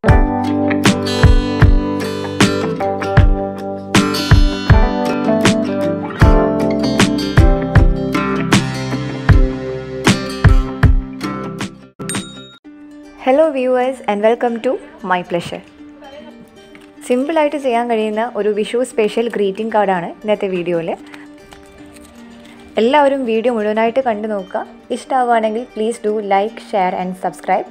hello viewers and welcome to my pleasure സിമ്പിളായിട്ട് ചെയ്യാൻ കഴിയുന്ന ഒരു വിഷു സ്പെഷ്യൽ ഗ്രീറ്റിംഗ് കാർഡാണ് ഇന്നത്തെ വീഡിയോയിൽ എല്ലാവരും വീഡിയോ മുഴുവനായിട്ട് കണ്ടു നോക്കുക ഇഷ്ടമാവുകയാണെങ്കിൽ please do like share and subscribe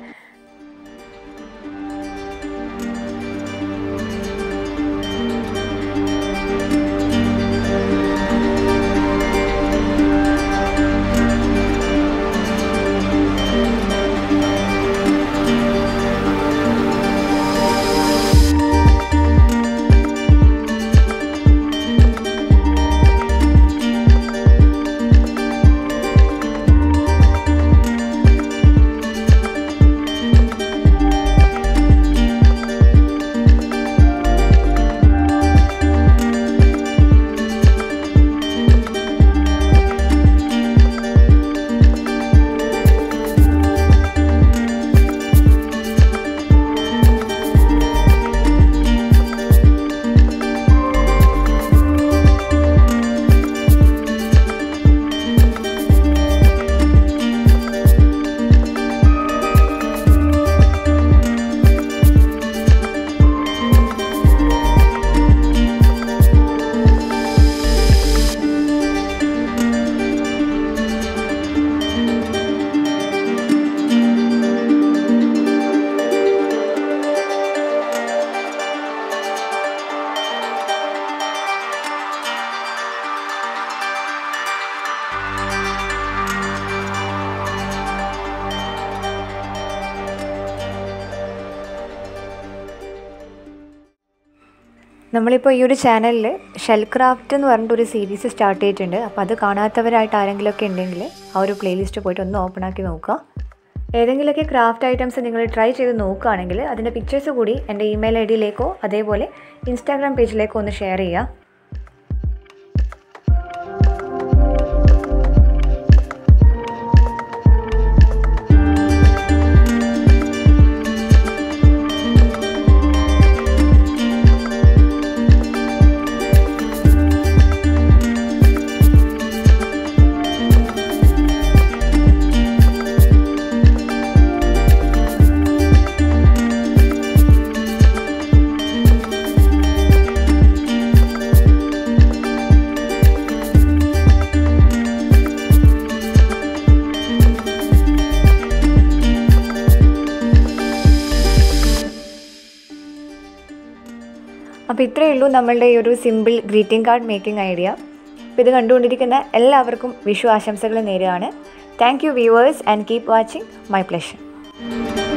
നമ്മളിപ്പോൾ ഈ ഒരു ചാനലിൽ ഷെൽ ക്രാഫ്റ്റ് എന്ന് പറഞ്ഞിട്ടൊരു സീരീസ് സ്റ്റാർട്ട് ചെയ്തിട്ടുണ്ട് അപ്പോൾ അത് കാണാത്തവരായിട്ട് ആരെങ്കിലുമൊക്കെ ഉണ്ടെങ്കിൽ ആ ഒരു പ്ലേലിസ്റ്റ് പോയിട്ട് ഒന്ന് ഓപ്പൺ ആക്കി നോക്കുക ഏതെങ്കിലുമൊക്കെ ക്രാഫ്റ്റ് ഐറ്റംസ് നിങ്ങൾ ട്രൈ ചെയ്ത് നോക്കുകയാണെങ്കിൽ അതിൻ്റെ പിക്ചേഴ്സ് കൂടി എൻ്റെ ഇമെയിൽ ഐ ഡിയിലേക്കോ അതേപോലെ ഇൻസ്റ്റാഗ്രാം പേജിലേക്കോ ഒന്ന് ഷെയർ ചെയ്യുക അപ്പോൾ ഇത്രയേ ഉള്ളൂ നമ്മളുടെ ഈ ഒരു simple greeting card making idea അപ്പോൾ ഇത് കണ്ടുകൊണ്ടിരിക്കുന്ന എല്ലാവർക്കും വിഷു ആശംസകൾ നേരുകയാണ് thank you viewers and keep watching my pleasure